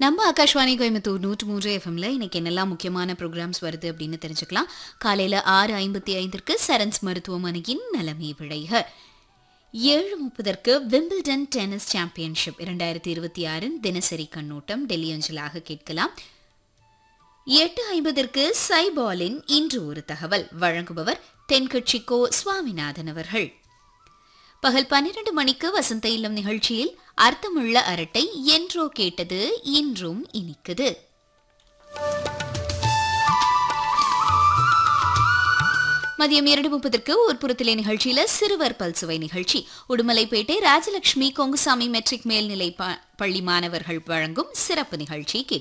நம்ம ஆகாஷ்வாணி கோயம்புத்தூர் நூற்று மூன்று எஃப்எம்ல இன்னைக்கு என்னெல்லாம் முக்கியமான ப்ரோக்ராம்ஸ் வருது அப்படின்னு தெரிஞ்சுக்கலாம் காலையில ஆறு ஐம்பத்தி ஐந்திற்கு சரன்ஸ் மருத்துவமனையின் நலமே விளைக ஏழு முப்பதற்கு விம்பிள்டன் டென்னிஸ் சாம்பியன்ஷிப் இரண்டாயிரத்தி இருபத்தி ஆறின் தினசரி கண்ணோட்டம் டெல்லி அஞ்சலாக கேட்கலாம் எட்டு ஐம்பதற்கு சைபாலின் இன்று ஒரு தகவல் வழங்குபவர் தென்கட்சி கோ சுவாமிநாதன் அவர்கள் பகல் பன்னிரண்டு மணிக்கு வசந்த இல்லம் நிகழ்ச்சியில் அர்த்தமுள்ள அரட்டை என்றோ கேட்டது இன்றும் இனிக்குது மதியம் இரண்டு முப்பதற்கு ஊர்ப்புறத்திலே நிகழ்ச்சியில சிறுவர் பல்சுவை நிகழ்ச்சி உடுமலைப்பேட்டை ராஜலட்சுமி கொங்குசாமி மெட்ரிக் மேல்நிலை ப- பள்ளி மாணவர்கள் வழங்கும் சிறப்பு நிகழ்ச்சி